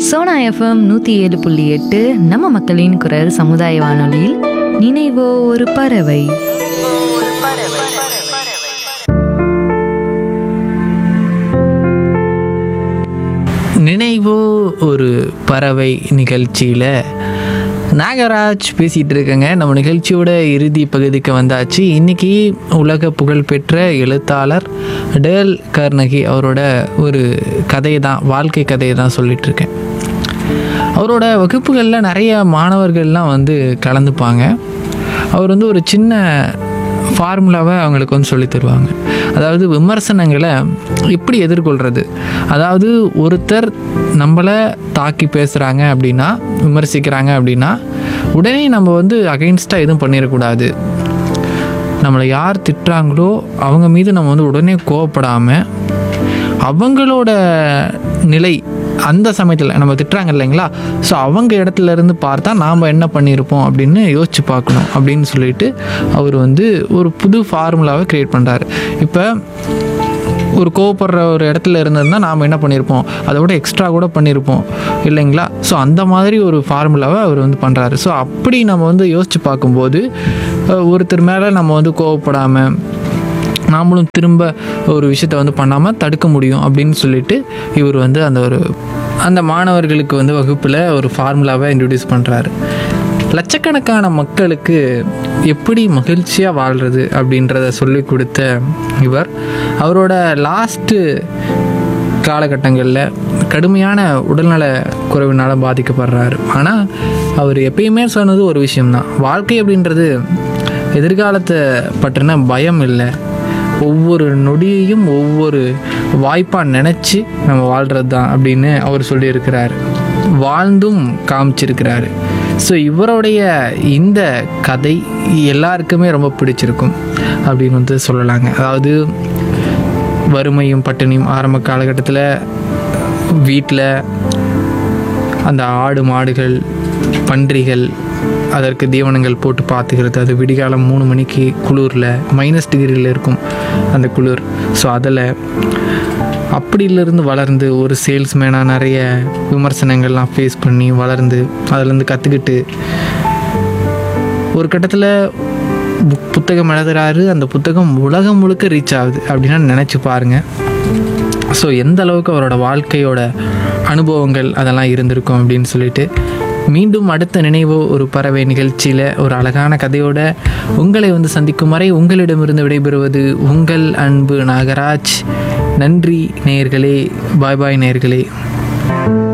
Sona FM நூற்றி ஏழு புள்ளி எட்டு நம்ம மக்களின் குரல் சமுதாய வானொலியில் நினைவோ ஒரு பறவை நினைவோ ஒரு பறவை நிகழ்ச்சியில் நாகராஜ் பேசிகிட்டு இருக்கேங்க நம்ம நிகழ்ச்சியோட இறுதி பகுதிக்கு வந்தாச்சு இன்றைக்கி உலக புகழ்பெற்ற எழுத்தாளர் டேல் கர்னகி அவரோட ஒரு கதையை தான் வாழ்க்கை கதையை தான் சொல்லிட்டு இருக்கேன் அவரோட வகுப்புகளில் நிறைய மாணவர்கள்லாம் வந்து கலந்துப்பாங்க அவர் வந்து ஒரு சின்ன ஃபார்முலாவை அவங்களுக்கு வந்து சொல்லித் தருவாங்க அதாவது விமர்சனங்களை எப்படி எதிர்கொள்கிறது அதாவது ஒருத்தர் நம்மளை தாக்கி பேசுகிறாங்க அப்படின்னா விமர்சிக்கிறாங்க அப்படின்னா உடனே நம்ம வந்து அகைன்ஸ்டாக எதுவும் பண்ணிடக்கூடாது நம்மளை யார் திட்டுறாங்களோ அவங்க மீது நம்ம வந்து உடனே கோவப்படாமல் அவங்களோட நிலை அந்த சமயத்தில் நம்ம திட்டுறாங்க இல்லைங்களா ஸோ அவங்க இடத்துல இருந்து பார்த்தா நாம் என்ன பண்ணியிருப்போம் அப்படின்னு யோசிச்சு பார்க்கணும் அப்படின்னு சொல்லிட்டு அவர் வந்து ஒரு புது ஃபார்முலாவை க்ரியேட் பண்ணுறாரு இப்போ ஒரு கோவப்படுற ஒரு இடத்துல இருந்திருந்தால் நாம் என்ன பண்ணியிருப்போம் அதை விட எக்ஸ்ட்ரா கூட பண்ணியிருப்போம் இல்லைங்களா ஸோ அந்த மாதிரி ஒரு ஃபார்முலாவை அவர் வந்து பண்ணுறாரு ஸோ அப்படி நம்ம வந்து யோசித்து பார்க்கும்போது அஹ், ஒருத்தர் மேலே நம்ம வந்து கோவப்படாமல் நாமளும் திரும்ப ஒரு விஷயத்த வந்து பண்ணாமல் தடுக்க முடியும் அப்படின்னு சொல்லிட்டு இவர் வந்து அந்த ஒரு அந்த மாணவர்களுக்கு வந்து வகுப்பில் ஒரு ஃபார்முலாவை இன்ட்ரடியூஸ் பண்ணுறாரு லட்சக்கணக்கான மக்களுக்கு எப்படி மகிழ்ச்சியாக வாழ்கிறது அப்படின்றத சொல்லி கொடுத்த இவர் அவரோட லாஸ்ட்டு காலகட்டங்களில் கடுமையான உடல்நல குறைவினால் பாதிக்கப்படுறாரு ஆனால் அவர் எப்பயுமே சொன்னது ஒரு விஷயம்தான் வாழ்க்கை அப்படின்றது எதிர்காலத்தை பற்றின பயம் இல்லை ஒவ்வொரு நொடியையும் ஒவ்வொரு வாய்ப்பாக நினச்சி நம்ம வாழ்கிறது தான் அப்படின்னு அவர் சொல்லியிருக்கிறார் வாழ்ந்தும் காமிச்சிருக்கிறாரு ஸோ இவருடைய இந்த கதை எல்லாருக்குமே ரொம்ப பிடிச்சிருக்கும் அப்படின்னு வந்து சொல்லலாங்க அதாவது வறுமையும் பட்டினியும் ஆரம்ப காலகட்டத்தில் வீட்டில் அந்த ஆடு மாடுகள் பன்றிகள் அதற்கு தீவனங்கள் போட்டு பார்த்துக்கிறது அது விடிகாலம் மூணு மணிக்கு குளிரில் மைனஸ் டிகிரியில் இருக்கும் அந்த குளிர் ஸோ அதில் அப்படியிலிருந்து வளர்ந்து ஒரு சேல்ஸ்மேனாக நிறைய விமர்சனங்கள்லாம் ஃபேஸ் பண்ணி வளர்ந்து அதுலேருந்து கற்றுக்கிட்டு ஒரு கட்டத்தில் புக் புத்தகம் எழுதுறாரு அந்த புத்தகம் உலகம் முழுக்க ரீச் ஆகுது அப்படின்னா நினச்சி பாருங்கள் ஸோ எந்த அளவுக்கு அவரோட வாழ்க்கையோட அனுபவங்கள் அதெல்லாம் இருந்திருக்கும் அப்படின்னு சொல்லிட்டு மீண்டும் அடுத்த நினைவு ஒரு பறவை நிகழ்ச்சியில் ஒரு அழகான கதையோட உங்களை வந்து சந்திக்கும் வரை உங்களிடமிருந்து விடைபெறுவது உங்கள் அன்பு நாகராஜ் நன்றி நேயர்களே பாய் பாய் நேயர்களே